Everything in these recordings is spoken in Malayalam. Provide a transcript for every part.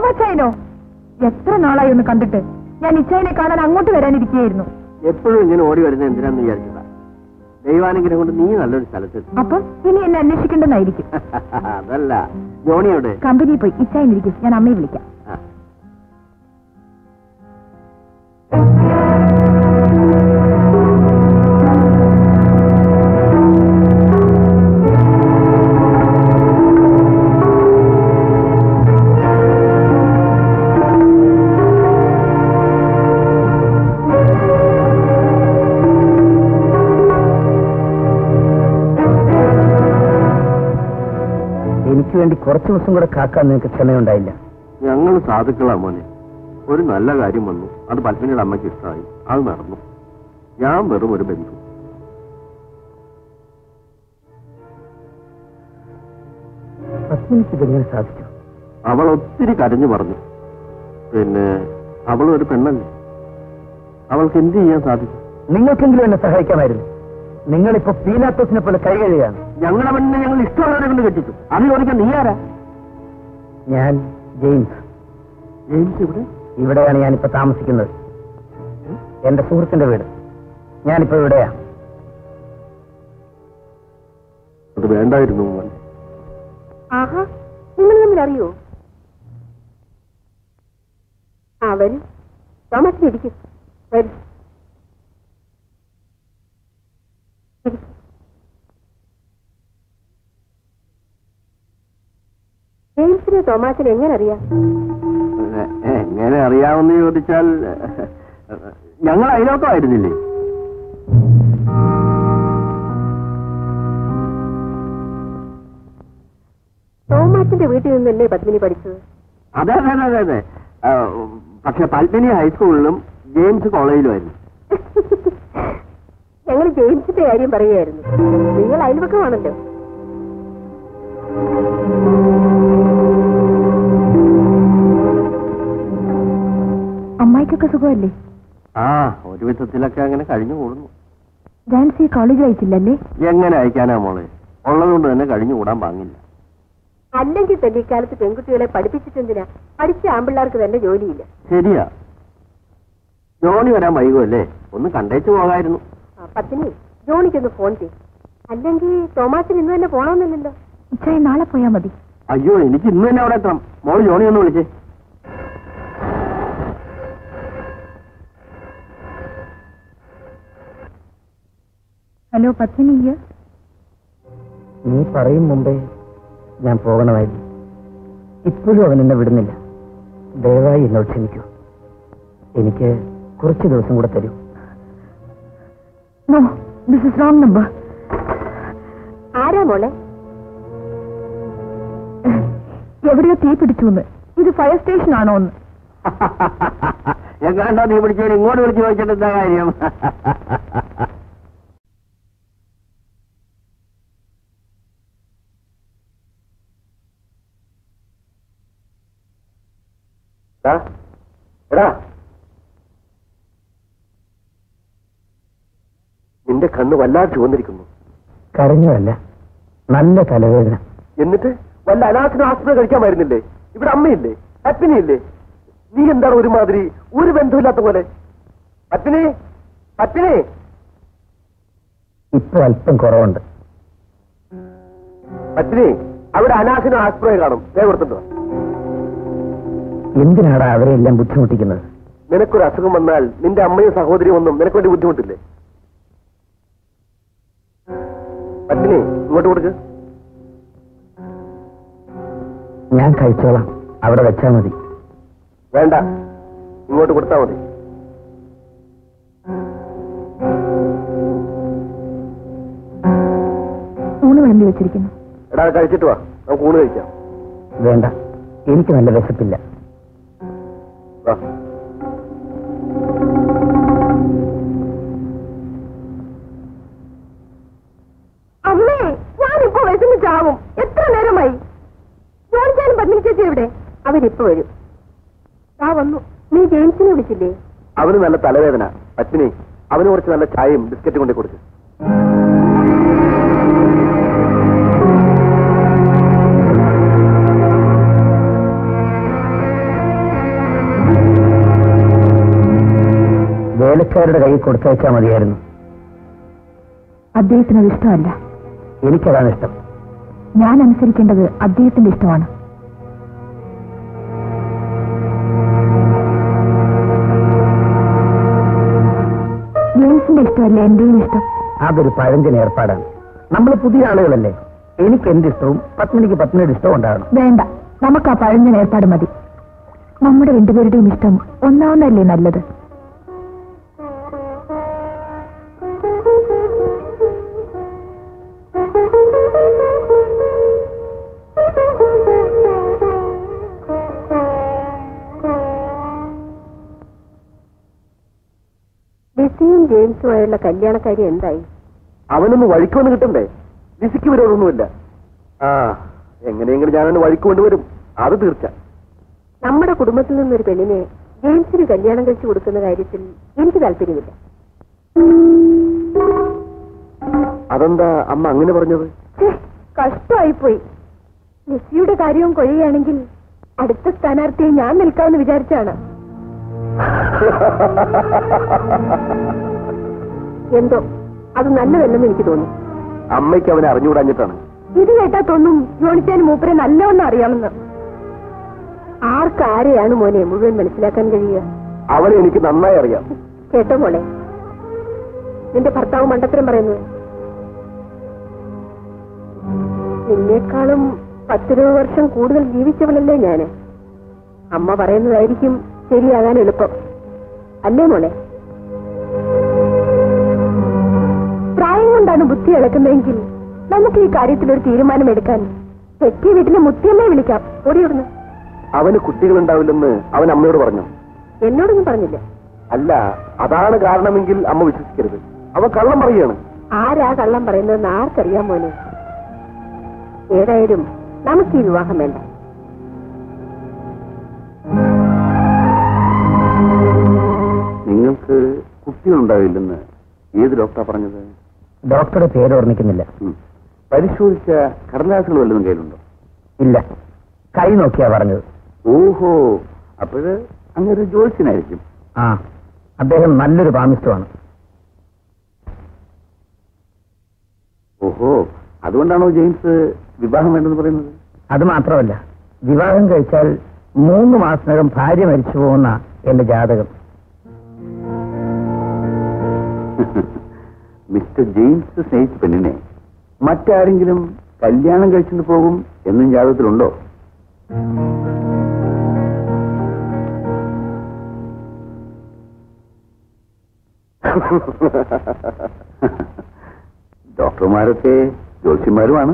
തോമാച്ചായനോ എത്ര നാളായി ഒന്ന് കണ്ടിട്ട് ഞാൻ ഇച്ചായനെ കാണാൻ അങ്ങോട്ട് വരാനിരിക്കുകയായിരുന്നു എപ്പോഴും ഇങ്ങനെ ഓടി വരുന്നത് എന്തിനാന്ന് വിചാരിച്ചതാ ദൈവാനുഗ്രഹം കൊണ്ട് നീ നല്ലൊരു സ്ഥലത്ത് അപ്പം ഇനി എന്നെ അന്വേഷിക്കേണ്ടെന്നായിരിക്കും അതല്ല ജോണിയോട് കമ്പനിയിൽ പോയി ഇച്ചായനിരിക്കും ഞാൻ അമ്മയെ വിളിക്കാം ആ. എനിക്ക് വേണ്ടി കുറച്ചു ദിവസം കൂടെ കാക്കാൻ നിനക്ക് ക്ഷമയുണ്ടായില്ല ഞങ്ങൾ സാധുക്കളാ മോനെ ഒരു നല്ല കാര്യം വന്നു അത് പത്മിനിയുടെ അമ്മയ്ക്ക് ഇഷ്ടമായി അത് നടന്നു ഞാൻ വെറും ഒരു ബന്ധു പത്മിനിക്ക് ഇതെങ്ങനെ സാധിച്ചു അവൾ ഒത്തിരി കരഞ്ഞു പറഞ്ഞു പിന്നെ അവൾ ഒരു പെണ്ണല്ലേ അവൾക്ക് എന്ത് ചെയ്യാൻ സാധിക്കും നിങ്ങൾക്കെങ്കിലും എന്നെ സഹായിക്കാമായിരുന്നു നിങ്ങളിപ്പോ പീലാത്തോസിനെ പോലെ കൈകഴുകയാണ് ഞങ്ങളുടെ പെണ്ണിനെ ഞങ്ങൾ ഇഷ്ടമുള്ളവരെ കൊണ്ട് കെട്ടിച്ചു അത് ചോദിക്കാൻ നീ ആരാ ഞാൻ ജെയിംസ് ജെയിംസ് ഇവിടെ ഇവിടെയാണ് ഞാനിപ്പോ താമസിക്കുന്നത് എന്റെ സുഹൃത്തിന്റെ വീട് ഞാനിപ്പോ ഇവിടെയാ അത് വേണ്ടായിരുന്നു മോനെ ആഹാ നിങ്ങൾ തമ്മിൽ അറിയോ ആ വരും തോമസിനിരിക്കും വരും ജെയിംസിനെ തോമാസിനെ എങ്ങനെ അറിയാം എ- എങ്ങനെ അറിയാമെന്ന് ചോദിച്ചാൽ ഞങ്ങൾ അയലോക്കമായിരുന്നില്ലേ തോമാസിന്റെ വീട്ടിൽ നിന്നല്ലേ പത്മിനി പഠിച്ചത് അതെ അതെ അതെ അതെ അതെ ആ, പക്ഷെ പത്മിനി ഹൈസ്കൂളിലും ജെയിംസ് കോളേജിലുമായിരുന്നു ഞങ്ങൾ ജെയിംസിന്റെ കാര്യം പറയുകയായിരുന്നു നിങ്ങൾ അയൽവക്കമാണല്ലോ അമ്മായിക്കൊക്കെ സുഖമല്ലേ ആ ഒരു വിധത്തിലൊക്കെ അങ്ങനെ കഴിഞ്ഞു കൂടുന്നു ഡാൻസി കോളേജ് അയച്ചില്ലല്ലേ എങ്ങനെ അയക്കാനാ മോളെ ഉള്ളതുകൊണ്ട് തന്നെ കഴിഞ്ഞു കൂടാൻ പാങ്ങില്ല അല്ലെങ്കിൽ തന്നെ ഇക്കാലത്ത് പെൺകുട്ടികളെ പഠിപ്പിച്ചിട്ടെന്തിനാ പഠിച്ച ആമ്പിള്ളേർക്ക് തന്നെ ജോലിയില്ല ശരിയാ ജോണി വരാൻ വൈകുമല്ലേ ഒന്ന് കണ്ടേച്ചു പോകായിരുന്നു ആ, പത്നി ജോണിക്കൊന്ന് ഫോൺ ചെയ്യും അല്ലെങ്കിൽ തോമാസിന് ഇന്ന് തന്നെ പോണമെന്നില്ലല്ലോ ഇച്ചായി നാളെ പോയാ മതി അയ്യോ എനിക്ക് ഇന്ന് തന്നെ അവിടെ എത്തണം മോള് ജോണി ഒന്ന് വിളിച്ചേ ഹലോ പത്മിനി നീ പറയും മുമ്പേ ഞാൻ പോകണമായിരുന്നു ഇപ്പോഴും അവൻ എന്നെ വിടുന്നില്ല ദയവായി എന്നോട് ക്ഷമിക്കൂ എനിക്ക് കുറച്ച് ദിവസം കൂടെ തരൂ no this is wrong number ആരാ മോളെ എവിടെയോ തീ പിടിച്ചു എന്ന് ഇത് ഫയർ സ്റ്റേഷൻ ആണോ എന്ന് എങ്ങാണ്ടോ നീ പിടിച്ചവൻ ഇങ്ങോട്ട് വിളിച്ച് ചോദിച്ചിട്ട് എന്താ കാര്യം എടാ, എടാ നിന്റെ കണ്ണ് വല്ലാതെ ചുവന്നിരിക്കുന്നു കരഞ്ഞതല്ല നല്ല തലവേദന എന്നിട്ട് വല്ല അനാഥന ആസ്പത്രി കഴിക്കാമായിരുന്നില്ലേ ഇവിടെ അമ്മയില്ലേ പത്നിയില്ലേ നീ എന്താണ് ഒരുമാതിരി ഒരു ബന്ധമില്ലാത്ത പോലെ പത്നി പത്നി ഇപ്പൊ അല്പം കുറവുണ്ട് പത്നി അവിടെ അനാഥന ആസ്പത്രി കാണും ദേ കൊടുത്തിട്ടോ എന്തിനാടാ അവരെല്ലാം ബുദ്ധിമുട്ടിക്കുന്നത് നിനക്കൊരു അസുഖം വന്നാൽ നിന്റെ അമ്മയും സഹോദരിയും ഒന്നും നിനക്ക് വേണ്ടി ബുദ്ധിമുട്ടില്ലേ പത്നി ഇങ്ങോട്ട് കൊടുക്ക് ഞാൻ കഴിച്ചോളാം അവിടെ വെച്ചാൽ മതി വേണ്ട ഇങ്ങോട്ട് കൊടുത്താൽ മതി ഊണ് വിളമ്പി വെച്ചിരിക്കുന്നു എടാ അത് കഴിച്ചിട്ട് വാ നമുക്ക് ഊണ് കഴിക്കാം വേണ്ട എനിക്ക് നല്ല വിശപ്പില്ല വാ അമ്മേ ഞാനിപ്പോ വിശന്ന് ചാവും എത്ര നേരമായി ജോലിച്ചാലും പത്മിനി ചേച്ചി എവിടെ അവരിപ്പോ വരും ആ വന്നു നീ ജെയിംസിനെ വിളിച്ചില്ലേ അവന് നല്ല തലവേദന പത്നി അവന് കുറച്ച് നല്ല ചായയും ബിസ്ക്കറ്റും കൊണ്ടേ കൊടുക്ക് ജോലിക്കാരുടെ കയ്യിൽ കൊടുത്തയച്ചാൽ മതിയായിരുന്നു അദ്ദേഹത്തിന് അത് ഇഷ്ടമല്ല എനിക്കതാണ് ഇഷ്ടം ഞാൻ അനുസരിക്കേണ്ടത് അദ്ദേഹത്തിന്റെ ഇഷ്ടമാണ് ജെയിംസിന്റെ ഇഷ്ടമല്ല എന്റെയും ഇഷ്ടം അതൊരു പഴഞ്ചൻ ഏർപ്പാടാണ് നമ്മൾ പുതിയ ആളുകളല്ലേ എനിക്ക് എന്റെ ഇഷ്ടവും പത്മിനിക്ക് പത്മിനിയുടെ ഇഷ്ടവും ഉണ്ടാകണം വേണ്ട നമുക്ക് ആ പഴഞ്ഞ ഏർപ്പാട് മതി നമ്മുടെ രണ്ടുപേരുടെയും ഇഷ്ടം ഒന്നാവുന്നല്ലേ നല്ലത് ലിസിയും ജെയിംസുമായുള്ള കല്യാണക്കാരി എന്തായി അവനൊന്ന് വഴിക്ക് വന്ന് കിട്ടണ്ടേ ലിസിക്ക് വിരോധമൊന്നുമില്ല ആ എങ്ങനെയെങ്കിലും ഞാനൊന്ന് വഴിക്ക് കൊണ്ടുവരും അത് തീർച്ച നമ്മുടെ കുടുംബത്തിൽ നിന്നൊരു പെണ്ണിനെ ജെയിംസിന് കല്യാണം കഴിച്ചു കൊടുക്കുന്ന കാര്യത്തിൽ എനിക്ക് താല്പര്യമില്ല അതെന്താ അമ്മ അങ്ങനെ പറഞ്ഞത് കഷ്ടമായിപ്പോയി ലിസിയുടെ കാര്യവും കൊയ്യുകയാണെങ്കിൽ അടുത്ത സ്ഥാനാർത്ഥിയെ ഞാൻ നിൽക്കാമെന്ന് വിചാരിച്ചാണ് എന്തോ അത് നല്ലതല്ലെന്ന് എനിക്ക് തോന്നി അമ്മയ്ക്ക് അവനെ അറിഞ്ഞുകൂടാഞ്ഞിട്ടാണ് ഇത് കേട്ടാ തോന്നും ജോണിച്ചാൻ മൂപ്പരെ നല്ലവണ്ണം അറിയാമെന്ന് ആർക്കാരെയാണ് മോനെ മുഴുവൻ മനസ്സിലാക്കാൻ കഴിയുക അവനെ എനിക്ക് നന്നായി അറിയാം കേട്ടോ മോളെ നിന്റെ ഭർത്താവ് മണ്ടത്തരം പറയുന്നത് നിന്നേക്കാളും പത്തിരുപത് വർഷം കൂടുതൽ ജീവിച്ചവളല്ലേ ഞാന് അമ്മ പറയുന്നതായിരിക്കും ശരിയാകാൻ എളുപ്പം അല്ലേ മോളെ പ്രായം കൊണ്ടാണ് ബുദ്ധി ഇളക്കുന്നതെങ്കിൽ നമുക്ക് ഈ കാര്യത്തിൽ ഒരു തീരുമാനമെടുക്കാൻ തെറ്റിയ വീട്ടിലെ മുത്തിയമ്മയെ വിളിക്കാം ഓടിയിടുന്നു അവന് കുട്ടികളുണ്ടാവില്ലെന്ന് അവൻ അമ്മയോട് പറഞ്ഞു എന്നോടൊന്നും പറഞ്ഞില്ല അല്ല അതാണ് കാരണമെങ്കിൽ അമ്മ വിശ്വസിക്കരുത് അവൻ കള്ളം പറയുകയാണ് ആരാ കള്ളം പറയുന്നതെന്ന് ആർക്കറിയാൻ മോനെ ഏതായാലും നമുക്ക് ഈ വിവാഹം വേണ്ട നിങ്ങൾക്ക് കുട്ടികളുണ്ടാവില്ലെന്ന് ഏത് ഡോക്ടറാ പറഞ്ഞത് ഡോക്ടറുടെ പേര് ഓർമ്മിക്കുന്നില്ല പരിശോധിച്ച കടലാസുകൾ വല്ലതും കയ്യിലുണ്ടോ ഇല്ല കൈ നോക്കിയാ പറഞ്ഞത് ഓഹോ അപ്പോഴ് അങ്ങനെ ജോത്സ്യനായിരിക്കും ആ അദ്ദേഹം നല്ലൊരു പാമിസ്റ്റമാണ് ഓഹോ അതുകൊണ്ടാണോ ജെയിംസ് വിവാഹം വേണ്ടെന്ന് പറയുന്നത് അത് മാത്രമല്ല വിവാഹം കഴിച്ചാൽ മൂന്ന് മാസത്തിനകം ഭാര്യ മരിച്ചു പോകുന്ന എന്റെ ജാതകം മിസ്റ്റർ ജെയിംസ് സ്നേഹിച്ച പെണ്ണിനെ മറ്റാരെങ്കിലും കല്യാണം കഴിച്ചിട്ട് പോകും എന്നും ജാതകത്തിലുണ്ടോ ഡോക്ടർമാരൊക്കെ ജ്യോത്സ്യന്മാരുമാണ്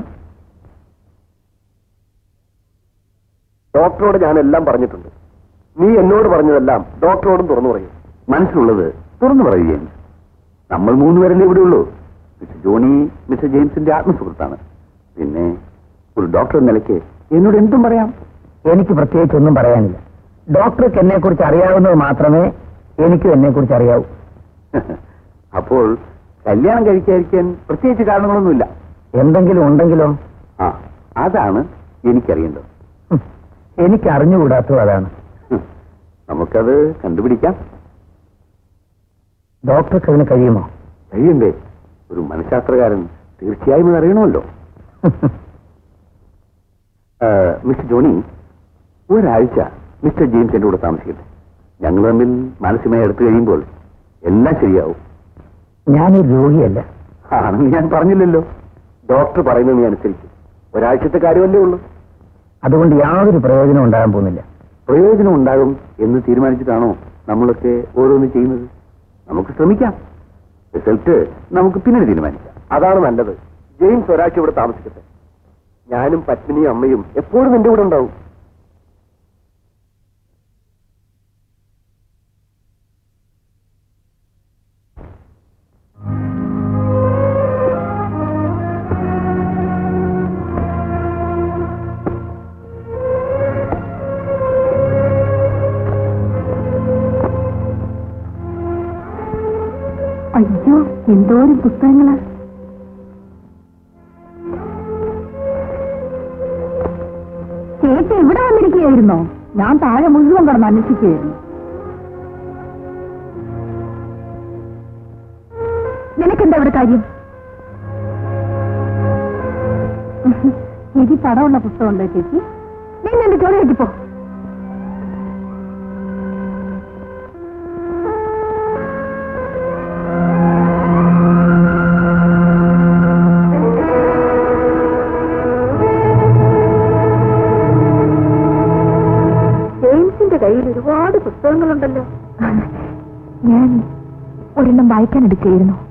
ഡോക്ടറോട് ഞാൻ എല്ലാം പറഞ്ഞിട്ടുണ്ട് നീ എന്നോട് പറഞ്ഞതെല്ലാം ഡോക്ടറോടും തുറന്നു പറയും മനസ്സിലുള്ളത് തുറന്നു പറയൂ ജെയിംസ് നമ്മൾ മൂന്നുപേരല്ലേ ഇവിടെ ഉള്ളൂ മിസ്റ്റർ ജോണി മിസ്റ്റർ ജെയിംസിന്റെ ആത്മസുഹൃത്താണ് പിന്നെ ഒരു ഡോക്ടർ എന്ന നിലയ്ക്ക് എന്നോട് എന്തും പറയാം എനിക്ക് പ്രത്യേകിച്ച് ഒന്നും പറയാനില്ല ഡോക്ടർക്ക് എന്നെ കുറിച്ച് അറിയാവുന്നത് മാത്രമേ എനിക്കും എന്നെ കുറിച്ച് അറിയാവൂ അപ്പോൾ കല്യാണം കഴിക്കാതിരിക്കാൻ പ്രത്യേകിച്ച് കാരണങ്ങളൊന്നുമില്ല എന്തെങ്കിലും ഉണ്ടെങ്കിലോ ആ അതാണ് എനിക്കറിയേണ്ടത് ഹും, എനിക്ക് അറിഞ്ഞുകൂടാത്തതും അതാണ് ഹും, നമുക്കത് കണ്ടുപിടിക്കാം ഡോക്ടർക്ക് അതിന് കഴിയുമോ കഴിയണ്ടേ ഒരു മനഃശാസ്ത്രകാരൻ തീർച്ചയായും ഇത് അറിയണമല്ലോ ആ, മിസ്റ്റർ ജോണി ഒരാഴ്ച മിസ്റ്റർ ജെയിംസ് എന്റെ കൂടെ താമസിക്കട്ടെ ഞങ്ങൾ തമ്മിൽ മാനസികമായി എടുത്തു കഴിയുമ്പോൾ എല്ലാം ശരിയാവും ഞാനൊരു രോഗിയല്ല ആണെന്ന് ഞാൻ പറഞ്ഞില്ലല്ലോ ഡോക്ടർ പറയുന്നത് നീ അനുസരിക്കും ഒരാഴ്ചത്തെ കാര്യമല്ലേ ഉള്ളൂ അതുകൊണ്ട് യാതൊരു പ്രയോജനം ഉണ്ടാകാൻ പോകുന്നില്ല പ്രയോജനം ഉണ്ടാകും എന്ന് തീരുമാനിച്ചിട്ടാണോ നമ്മളൊക്കെ ഓരോന്ന് ചെയ്യുന്നത് നമുക്ക് ശ്രമിക്കാം റിസൾട്ട് നമുക്ക് പിന്നീട് തീരുമാനിക്കാം അതാണ് നല്ലത് ജെയിംസ് ഒരാഴ്ച ഇവിടെ താമസിക്കട്ടെ ഞാനും പത്മിനിയും അമ്മയും എപ്പോഴും എന്റെ കൂടെ ഉണ്ടാവും അയ്യോ എന്തോരം പുസ്തകങ്ങളാ ചേച്ചി ഇവിടെ വന്നിരിക്കുകയായിരുന്നോ ഞാൻ താഴെ മുഴുവൻ കടന്ന് അന്വേഷിക്കുകയായിരുന്നു എന്താണ് കാര്യം ചേച്ചി പടമുള്ള പുസ്തകമുണ്ടോ ചേച്ചി നീ എന്റെ ജോലി വെക്കിപ്പോ ജെയിംസിന്റെ കയ്യിൽ ഒരുപാട് പുസ്തകങ്ങളുണ്ടല്ലോ ഞാൻ ഒരെണ്ണം വായിക്കാൻ എടുക്കുകയായിരുന്നു